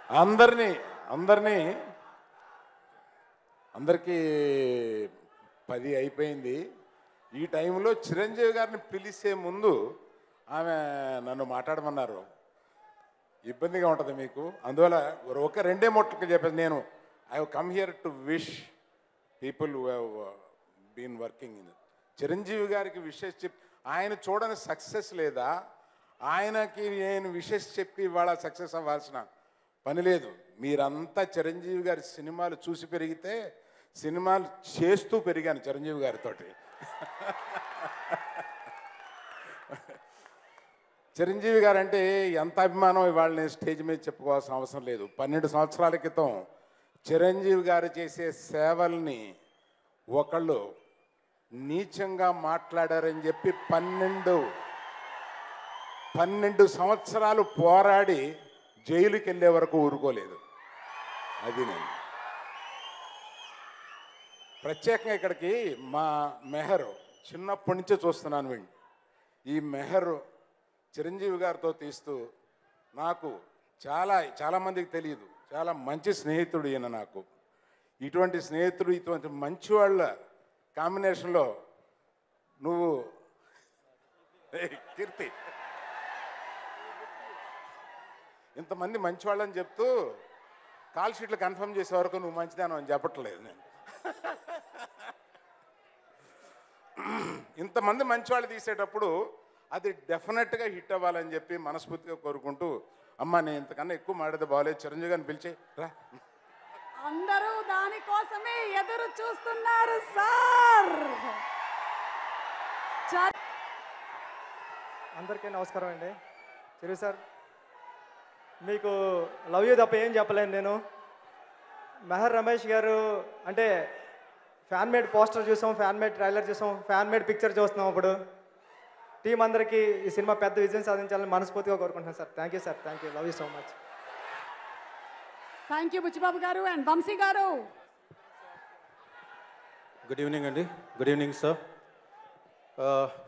అందరినీ అందరినీ అందరికీ పది అయిపోయింది ఈ టైంలో చిరంజీవి గారిని పిలిచే ముందు ఆమె నన్ను మాట్లాడమన్నారు ఇబ్బందిగా ఉంటుంది మీకు అందువల్ల ఒక రెండే మొట్టకి చెప్పేసి నేను I come here to wish people been working in Chiranjeevi గారికి విషెస్ చెప్పి ఆయన చూడని సక్సెస్ లేదా ఆయనకి నేను విషెస్ చెప్పి ఇవాళ సక్సెస్ అవ్వాల్సిన పని లేదు మీరంతా చిరంజీవి గారి సినిమాలు చూసి పెరిగితే సినిమాలు చేస్తూ పెరిగాను చిరంజీవి గారితోటి చిరంజీవి గారు అంటే ఎంత అభిమానం ఇవాళ నేను స్టేజ్ మీద చెప్పుకోవాల్సిన అవసరం లేదు పన్నెండు సంవత్సరాల క్రితం చిరంజీవి గారు చేసే సేవల్ని ఒకళ్ళు నీచంగా మాట్లాడారని చెప్పి పన్నెండు పన్నెండు సంవత్సరాలు పోరాడి జైలుకి వెళ్ళే వరకు ఊరుకోలేదు అది నేను ప్రత్యేకంగా ఇక్కడికి మా మెహర్ చిన్నప్పటి నుంచే చూస్తున్నాను వీడిని ఈ మెహర్ చిరంజీవి గారితో తీస్తూ నాకు చాలా చాలామందికి తెలియదు చాలా మంచి స్నేహితుడు ఈయన నాకు ఇటువంటి స్నేహితుడు ఇటువంటి మంచి వాళ్ళ కాంబినేషన్లో నువ్వు ఏయ్, కీర్తి ఇంతమంది మంచి వాళ్ళని చెప్తూ కాల్ షీట్లు కన్ఫర్మ్ చేసే వరకు నువ్వు మంచిదాను అని చెప్పట్లేదు నేను ఇంతమంది మంచి వాళ్ళు తీసేటప్పుడు అది డెఫినెట్గా హిట్ అవ్వాలని చెప్పి మనస్ఫూర్తిగా కోరుకుంటూ అమ్మ నేను ఇంతకన్నా ఎక్కువ మాడేది బాగలేదు చిరంజీవి గారిని పిలిచి రా అందరూ దానికోసమే ఎదురు చూస్తున్నారు సార్ చ- అందరికీ నమస్కారం అండి చిరు సార్ మీకు లవ్ యూ తప్ప ఏం చెప్పలేను నేను మెహర్ రమేష్ గారు అంటే ఫ్యాన్ మేడ్ పోస్టర్ చూసాం ఫ్యాన్ మేడ్ ట్రైలర్ చూసాం ఫ్యాన్ మేడ్ పిక్చర్ చూస్తున్నాం ఇప్పుడు టీం అందరికీ ఈ సినిమా పెద్ద విజయం సాధించాలని మనస్ఫూర్తిగా కోరుకుంటున్నాను sir thank you sir thank you love you so much thank you Buchibabu గారు అండ్ వంశీ గారు గుడ్ ఈవినింగ్ అండి గుడ్ ఈవినింగ్ సార్